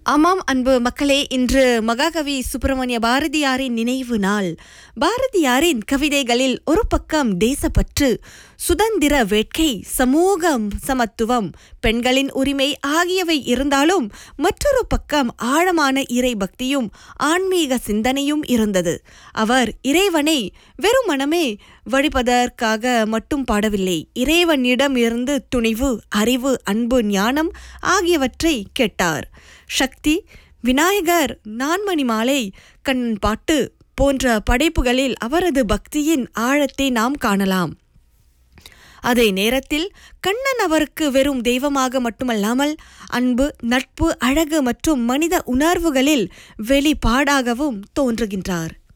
ஆமாம் அன்பு மக்களே இன்று மகாகவி சுப்பிரமணிய பாரதியாரின் நினைவு நாள் பாரதியாரின் கவிதைகளில் ஒரு பக்கம் தேசப்பற்று சுதந்திர வேட்கை சமூக சமத்துவம் பெண்களின் உரிமை ஆகியவை இருந்தாலும் மற்றொரு பக்கம் ஆழமான இறை பக்தியும் ஆன்மீக சிந்தனையும் இருந்தது அவர் இறைவனை வெறும் மனமே வழிபதற்காக மட்டும் பாடவில்லை இறைவனிடம் இருந்து துணிவு அறிவு அன்பு ஞானம் ஆகியவற்றை கேட்டார் சக்தி விநாயகர் நான்மணி மாலை கண் பாட்டு போன்ற படைப்புகளில் அவரது பக்தியின் ஆழத்தை நாம் காணலாம் அதே நேரத்தில் கண்ணன் அவருக்கு வெறும் தெய்வமாக மட்டுமல்லாமல் அன்பு நட்பு அழகு மற்றும் மனித உணர்வுகளில் வெளிப்பாடாகவும் தோன்றுகின்றார்